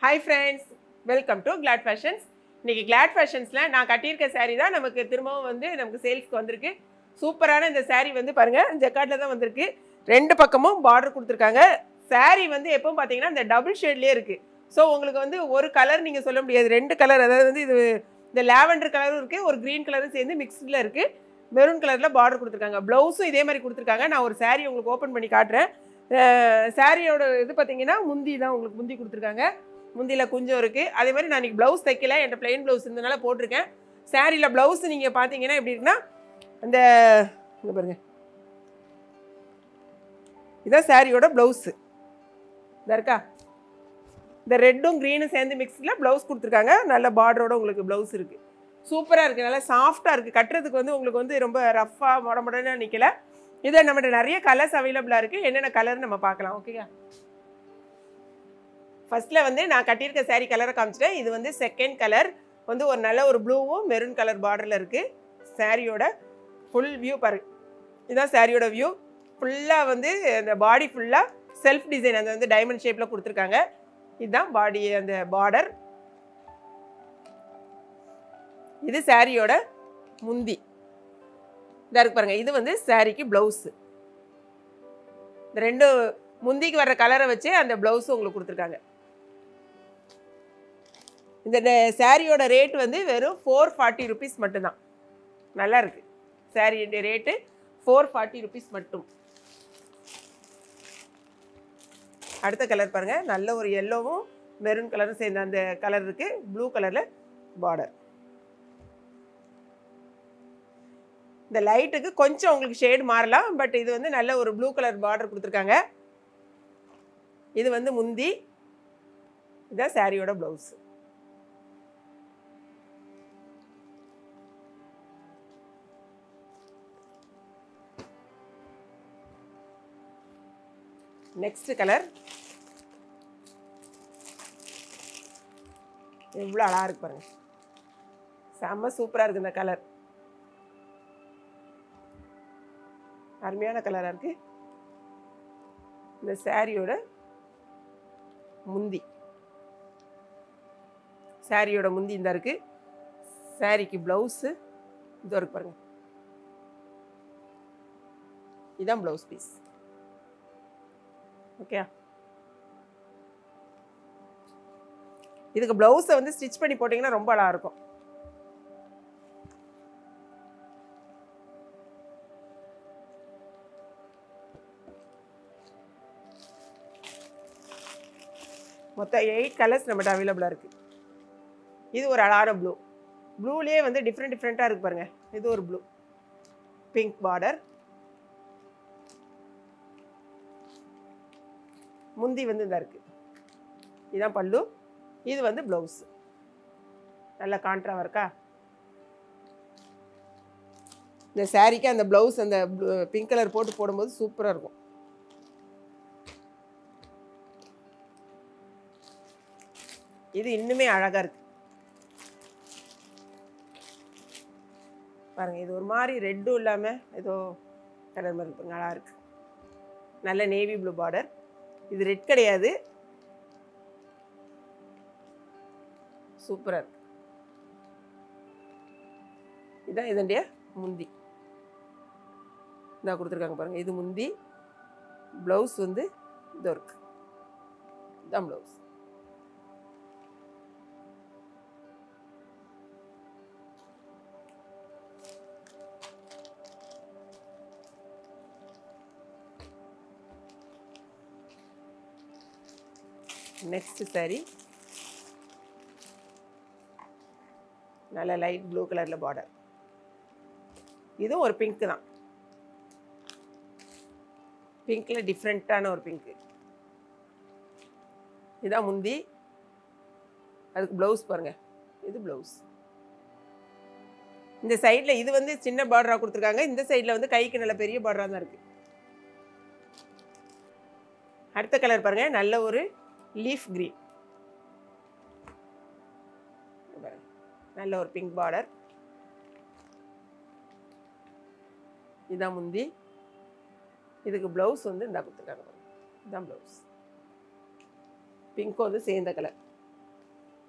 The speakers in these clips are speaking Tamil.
Hi friends welcome to Glad Fashions இன்னைக்கு கிளாட் ஃபேஷன்ஸில் நான் கட்டியிருக்க saree தான் நமக்கு திரும்பவும் வந்து நமக்கு சேல்ஸ்க்கு வந்திருக்கு சூப்பரான இந்த saree வந்து பாருங்கள் ஜக்காட்டில் தான் வந்திருக்கு ரெண்டு பக்கமும் பார்டர் கொடுத்துருக்காங்க saree வந்து எப்பவும் பார்த்தீங்கன்னா இந்த டபுள் ஷேட்லேயே இருக்குது ஸோ உங்களுக்கு வந்து ஒரு கலர் நீங்கள் சொல்ல முடியாது ரெண்டு கலர் அதாவது வந்து இது இந்த லாவெண்டர் கலரும் இருக்குது ஒரு க்ரீன் கலரும் சேர்ந்து மிக்ஸ்டில் இருக்குது மெரூன் கலரில் பார்டர் கொடுத்துருக்காங்க ப்ளவுஸும் இதே மாதிரி கொடுத்துருக்காங்க நான் ஒரு saree உங்களுக்கு ஓப்பன் பண்ணி காட்டுறேன் சாரியோட இது பார்த்தீங்கன்னா முந்தி தான் உங்களுக்கு முந்தி கொடுத்துருக்காங்க முந்தியில் குஞ்சம் இருக்குது அதே மாதிரி நான் இன்னைக்கு ப்ளவுஸ் தைக்கல என்கிட்ட பிளெயின் ப்ளவுஸ் இருந்தனால போட்டிருக்கேன் சாரியில் ப்ளவுஸ் நீங்கள் பார்த்தீங்கன்னா எப்படி இருக்குன்னா அந்த இங்க பாருங்க இதான் சாரியோட ப்ளவுஸு இதா இருக்கா இந்த ரெட்டும் க்ரீனும் சேர்ந்து மிக்ஸில் ப்ளவுஸ் கொடுத்துருக்காங்க நல்ல பார்டரோட உங்களுக்கு ப்ளவுஸ் இருக்குது சூப்பராக இருக்குது நல்லா சாஃப்டாக இருக்குது கட்டுறதுக்கு வந்து உங்களுக்கு வந்து ரொம்ப ரஃப்பாக மொட மொடன்னு நிற்கல இதை நம்மகிட்ட நிறைய கலர்ஸ் அவைலபிளாக இருக்குது என்னென்ன கலர் நம்ம பார்க்கலாம் ஓகேயா ஃபர்ஸ்ட்டில் வந்து நான் கட்டியிருக்க saree கலரை காமிச்சிட்டேன் இது வந்து செகண்ட் கலர் வந்து ஒரு நல்ல ஒரு ப்ளூவும் மெரூன் கலர் பார்டரில் இருக்குது சாரியோட ஃபுல் வியூ பாரு இதுதான் சாரியோட வியூ ஃபுல்லாக வந்து அந்த பாடி ஃபுல்லாக செல்ஃப் டிசைன் அந்த வந்து டைமண்ட் ஷேப்பில் கொடுத்துருக்காங்க இதுதான் பாடி அந்த பார்டர் இது சாரியோட முந்தி இதா இருக்கு பாருங்க இது வந்து சாரிக்கு ப்ளவுஸு இந்த ரெண்டு முந்திக்கு வர்ற கலரை வச்சு அந்த ப்ளவுஸ் உங்களுக்கு கொடுத்துருக்காங்க இந்த சாரியோட ரேட் வந்து வெறும் ஃபோர் ஃபார்ட்டி ருபீஸ் மட்டும்தான் நல்லா இருக்கு சாரியோட ரேட்டு ஃபோர் ஃபார்ட்டி ருபீஸ் மட்டும் அடுத்த கலர் பாருங்க நல்ல ஒரு எல்லோவும் மெரூன் கலரும் சேர்ந்த அந்த கலர் இருக்கு ப்ளூ கலரில் பார்டர் இந்த லைட்டுக்கு கொஞ்சம் உங்களுக்கு ஷேடு மாறலாம் பட் இது வந்து நல்ல ஒரு ப்ளூ கலர் பார்டர் கொடுத்துருக்காங்க இது வந்து முந்தி இதான் சாரியோட ப்ளவுஸ் நெக்ஸ்ட் கலர் எவ்வளோ அழகா இருக்கு பாருங்க செம்ம சூப்பராக இருக்கு இந்த கலர் அருமையான கலராக இருக்கு இந்த சாரியோட முந்தி சாரியோட முந்தி இந்த இருக்கு சாரிக்கு ப்ளவுஸு இதோ இருக்கு பாருங்க இதான் ப்ளவுஸ் பீஸ் ஓகே இதுக்கு ப்ளவுஸை வந்து ஸ்டிச் பண்ணி போட்டிங்கன்னா ரொம்ப அழகா இருக்கும் மொத்தம் எயிட் கலர்ஸ் நம்மகிட்ட அவைலபிளாக இருக்குது இது ஒரு அழகான ப்ளூ ப்ளூலேயே வந்து டிஃப்ரெண்ட் டிஃப்ரெண்ட்டாக இருக்கு பாருங்க இது ஒரு ப்ளூ பிங்க் பார்டர் முந்தி வந்து இந்த இருக்குது இதுதான் பல்லு இது வந்து ப்ளவுஸ் நல்ல கான்ட்ராவாக இருக்கா இந்த சாரீக்கு அந்த ப்ளவுஸ் அந்த பிங்க் கலர் போட்டு போடும்போது சூப்பராக இருக்கும் இது இன்னுமே அழகா இருக்கு பாருங்க இது ஒரு மாதிரி ரெட்டும் இல்லாம ஏதோ கலர் மாதிரி இருக்கு நல்லா இருக்கு நல்ல நேவி ப்ளூ பார்டர் இது ரெட் கிடையாது சூப்பரா இருக்கு இதான் இதனுடைய முந்தி இதான் கொடுத்துருக்காங்க பாருங்க இது முந்தி ப்ளவுஸ் வந்து இதோ இருக்கு இதான் ப்ளவுஸ் நெக்ஸ்ட் சாரி நல்ல லைட் ப்ளூ கலரில் பார்டர் இதுவும் ஒரு பிங்க் தான் பிங்க்கில் டிஃப்ரெண்ட்டான ஒரு பிங்க்கு இதான் முந்தி அதுக்கு ப்ளவுஸ் பாருங்க இது ப்ளவுஸ் இந்த சைடில் இது வந்து சின்ன பார்டராக கொடுத்துருக்காங்க இந்த சைடில் வந்து கைக்கு நல்ல பெரிய பார்டராக தான் இருக்குது அடுத்த கலர் பாருங்க நல்ல ஒரு லீஃப் கிரீன் நல்ல ஒரு பிங்க் பார்டர் இதான் முந்தி இதுக்கு ப்ளவுஸ் வந்து இந்த கொடுத்துருக்காங்க பாருங்க. இதான் ப்ளவுஸ் பிங்க்கும் வந்து சேர்ந்த கலர்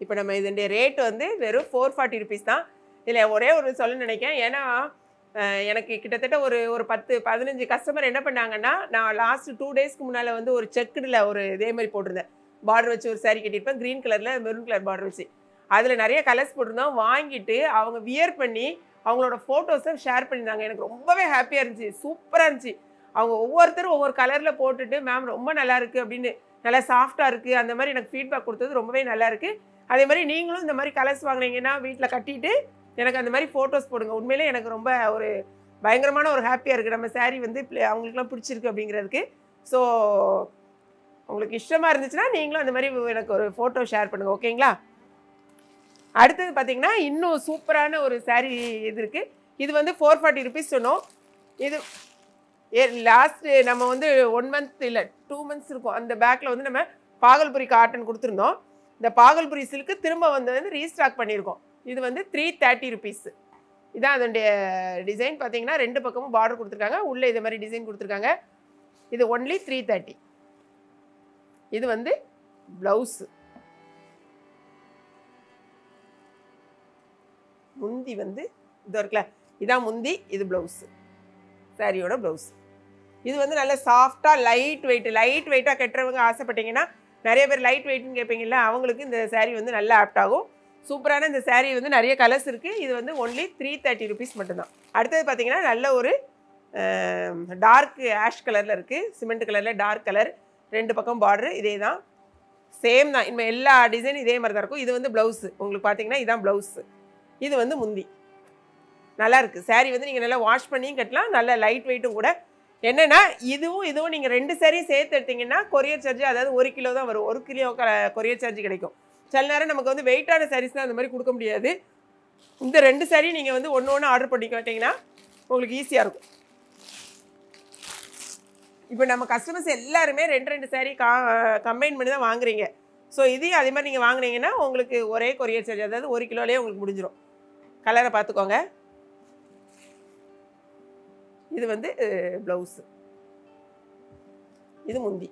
இப்போ நம்ம இதனுடைய ரேட் வந்து வெறும் ஃபோர் ஃபார்ட்டி ருபீஸ் தான் இதில் ஒரே ஒரு சொல்ல நினைக்கிறேன் ஏன்னா அஹ், எனக்கு கிட்டத்தட்ட ஒரு ஒரு பத்து பதினஞ்சு கஸ்டமர் என்ன பண்ணாங்கன்னா நான் லாஸ்ட் டூ டேஸ்க்கு முன்னால் வந்து ஒரு செக்குடில் ஒரு இதே மாதிரி போட்டிருந்தேன் பார்டர் வச்சு ஒரு saree கட்டியிருப்பேன் க்ரீன் கலரில் மெரூன் கலர் பார்டர் வச்சு அதில் நிறைய கலர்ஸ் போட்டிருந்தோம் வாங்கிட்டு அவங்க வியர் பண்ணி அவங்களோட ஃபோட்டோஸை ஷேர் பண்ணியிருந்தாங்க எனக்கு ரொம்பவே ஹாப்பியாக இருந்துச்சு சூப்பராக இருந்துச்சு அவங்க ஒவ்வொருத்தரும் ஒவ்வொரு கலரில் போட்டுட்டு மேம் ரொம்ப நல்லா இருக்குது அப்படின்னு நல்லா சாஃப்டாக இருக்குது அந்த மாதிரி எனக்கு ஃபீட்பேக் கொடுத்தது ரொம்பவே நல்லா இருக்குது அதே மாதிரி நீங்களும் இந்த மாதிரி கலர்ஸ் வாங்குனீங்கன்னா வீட்டில் கட்டிட்டு எனக்கு அந்த மாதிரி ஃபோட்டோஸ் போடுங்க உண்மையிலே எனக்கு ரொம்ப ஒரு பயங்கரமான ஒரு ஹாப்பியாக இருக்குது நம்ம saree வந்து பிள்ளை- அவங்களுக்குலாம் பிடிச்சிருக்கு அப்படிங்கிறதுக்கு ஸோ உங்களுக்கு இஷ்டமாக இருந்துச்சுன்னா நீங்களும் அந்த மாதிரி எனக்கு ஒரு ஃபோட்டோ ஷேர் பண்ணுங்கள் ஓகேங்களா அடுத்தது பார்த்தீங்கன்னா இன்னும் சூப்பரான ஒரு saree இது இருக்குது இது வந்து ஃபோர் ஃபார்ட்டி ருபீஸ் சொன்னோம் இது லாஸ்ட் நம்ம வந்து ஒன் மந்த் இல்லை டூ மந்த்ஸ் இருக்கும் அந்த பேக்கில் வந்து நம்ம பாகல்புரி காட்டன் கொடுத்துருந்தோம் இந்த பாகல்புரி சில்க்கு திரும்ப வந்து வந்து ரீஸ்டாக் பண்ணியிருக்கோம் இது வந்து த்ரீ தேர்ட்டி ருபீஸ் இதான் அதனுடைய டிசைன் பார்த்தீங்கன்னா ரெண்டு பக்கமும் பார்டர் கொடுத்துருக்காங்க உள்ளே இது மாதிரி டிசைன் கொடுத்துருக்காங்க இது ஒன்லி த்ரீ தேர்ட்டி இது வந்து ப்ளவுஸு முந்தி வந்து இது இருக்குல்ல இதான் முந்தி இது ப்ளவுஸு சாரியோட ப்ளவுஸ் இது வந்து நல்ல சாஃப்டாக லைட் வெயிட் லைட் வெயிட்டாக கட்டுறவங்க ஆசைப்பட்டீங்கன்னா நிறைய பேர் லைட் வெயிட்னு கேட்பீங்கல்ல அவங்களுக்கு இந்த saree வந்து நல்லா ஆப்ட் ஆகும் சூப்பரான இந்த saree வந்து நிறைய கலர்ஸ் இருக்குது இது வந்து ஒன்லி த்ரீ தேர்ட்டி ருபீஸ் மட்டும்தான் அடுத்தது பார்த்தீங்கன்னா நல்ல ஒரு டார்க் ஆஷ் கலரில் இருக்குது சிமெண்ட் கலரில் டார்க் கலர் ரெண்டு பக்கம் பார்டரு இதே தான் சேம் தான் இனிமேல் எல்லா டிசைனும் இதே மாதிரி தான் இருக்கும் இது வந்து ப்ளவுஸு உங்களுக்கு பார்த்தீங்கன்னா இதுதான் ப்ளவுஸு இது வந்து முந்தி நல்லா இருக்கு saree வந்து நீங்கள் நல்லா வாஷ் பண்ணியும் கட்டலாம் நல்ல லைட் வெயிட்டும் கூட என்னன்னா இதுவும் இதுவும் நீங்கள் ரெண்டு சாரியும் சேர்த்து எடுத்தீங்கன்னா கொரியர் சார்ஜ் அதாவது ஒரு கிலோ தான் வரும் ஒரு கிலோ கொரியர் சார்ஜ் கிடைக்கும் சில நேரம் நமக்கு வந்து வெயிட்டான சாரீஸ்லாம் அந்த மாதிரி கொடுக்க முடியாது இந்த ரெண்டு சாரி நீங்கள் வந்து ஒன்று ஒன்று ஆர்டர் பண்ணிக்கிட்டீங்கன்னா உங்களுக்கு ஈஸியாக இருக்கும் இப்போ நம்ம கஸ்டமர்ஸ் எல்லாருமே ரெண்டு ரெண்டு சாரீ கா கம்பைன் பண்ணி தான் வாங்குறீங்க ஸோ இதையும் அதே மாதிரி நீங்கள் வாங்குனீங்கன்னா உங்களுக்கு ஒரே கொரியர் சார்ஜ் அதாவது ஒரு கிலோலேயே உங்களுக்கு முடிஞ்சிடும் கலரை பார்த்துக்கோங்க இது வந்து ப்ளவுஸு இது முந்தி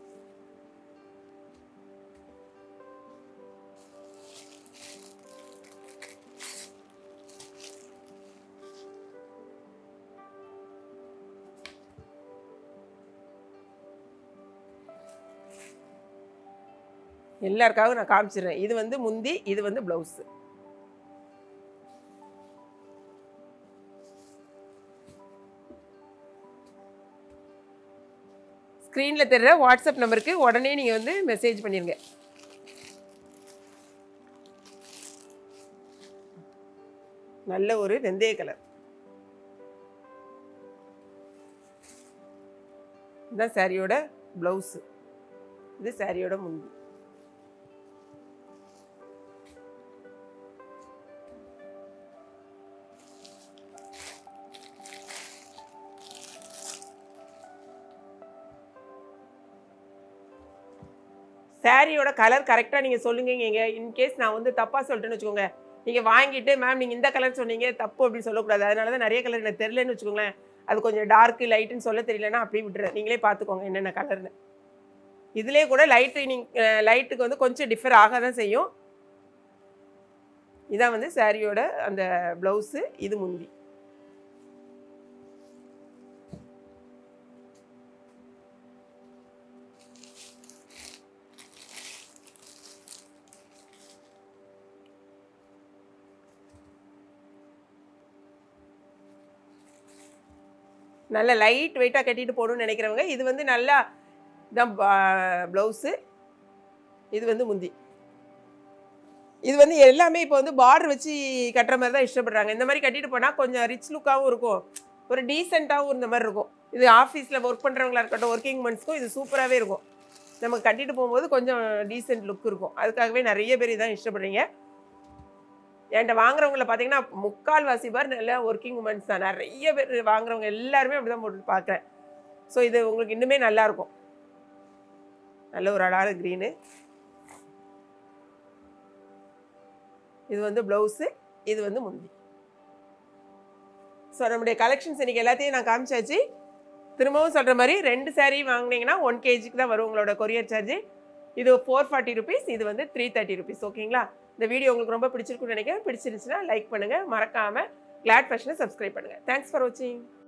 எல்லாருக்காகவும் நான் காமிச்சிடுறேன் இது வந்து முந்தி இது வந்து ப்ளவுஸு ஸ்க்ரீனில் தெரிற வாட்ஸ்அப் நம்பருக்கு உடனே நீங்கள் வந்து மெசேஜ் பண்ணிடுங்க நல்ல ஒரு வெந்தய கலர் இதுதான் சாரியோட ப்ளவுஸு இது சாரியோட முந்தி சாரியோட கலர் கரெக்டாக நீங்கள் சொல்லுங்க இன்கேஸ் நான் வந்து தப்பாக சொல்லிட்டேன்னு வச்சுக்கோங்க நீங்கள் வாங்கிட்டு மேம் நீங்கள் இந்த கலர் சொன்னீங்க தப்பு அப்படின்னு சொல்லக்கூடாது அதனால தான் நிறைய கலர் எனக்கு தெரிலன்னு வச்சுக்கோங்களேன் அது கொஞ்சம் டார்க்கு லைட்டுன்னு சொல்ல தெரியலன்னா அப்படியே விட்டுறேன் நீங்களே பார்த்துக்கோங்க என்னென்ன கலர்னு இதுலேயே கூட லைட்டு நீங்கள் லைட்டுக்கு வந்து கொஞ்சம் டிஃபர் ஆக தான் செய்யும் இதான் வந்து சாரியோட அந்த ப்ளவுஸு இது முந்தி நல்ல லைட் வெயிட்டாக கட்டிட்டு போகணும்னு நினைக்கிறவங்க இது வந்து நல்லா இதான் ப்ளவுஸு இது வந்து முந்தி இது வந்து எல்லாமே இப்போ வந்து பார்டர் வச்சு கட்டுற மாதிரி தான் இஷ்டப்படுறாங்க இந்த மாதிரி கட்டிட்டு போனால் கொஞ்சம் ரிச் லுக்காகவும் இருக்கும் ஒரு டீசெண்டாகவும் இந்த மாதிரி இருக்கும் இது ஆஃபீஸில் ஒர்க் பண்ணுறவங்களா இருக்கட்டும் ஒர்க்கிங் மன்ஸ்க்கும் இது சூப்பராகவே இருக்கும் நமக்கு கட்டிட்டு போகும்போது கொஞ்சம் டீசென்ட் லுக் இருக்கும் அதுக்காகவே நிறைய பேர் இதான் இஷ்டப்படுறீங்க என்கிட்ட வாங்குறவங்கள பார்த்தீங்கன்னா முக்கால் வாசி பார் நல்ல ஒர்க்கிங் உமன்ஸ் தான் நிறைய பேர் வாங்குறவங்க எல்லாருமே அப்படி தான் போட்டு பார்க்குறேன் ஸோ இது உங்களுக்கு இன்னுமே நல்லா இருக்கும் நல்ல ஒரு அழகான க்ரீனு இது வந்து ப்ளவுஸு இது வந்து முந்தி ஸோ நம்முடைய கலெக்ஷன்ஸ் இன்றைக்கி எல்லாத்தையும் நான் காமிச்சாச்சு திரும்பவும் சொல்கிற மாதிரி ரெண்டு saree வாங்குனீங்கன்னா ஒன் கேஜிக்கு தான் வரும் உங்களோட கொரியர் சார்ஜ் இது ஃபோர் ஃபார்ட்டி ருபீஸ் இது வந்து த்ரீ தேர்ட்டி ருபீஸ் ஓகேங்களா இந்த வீடியோ உங்களுக்கு ரொம்ப பிடிச்சிருக்குன்னு நினைக்கிறேன் பிடிச்சிருந்துச்சுன்னா லைக் பண்ணுங்கள் மறக்காமல் கிளாட் ஃபேஷனை சப்ஸ்கிரைப் பண்ணுங்கள் தேங்க்ஸ் ஃபார் வாட்சிங்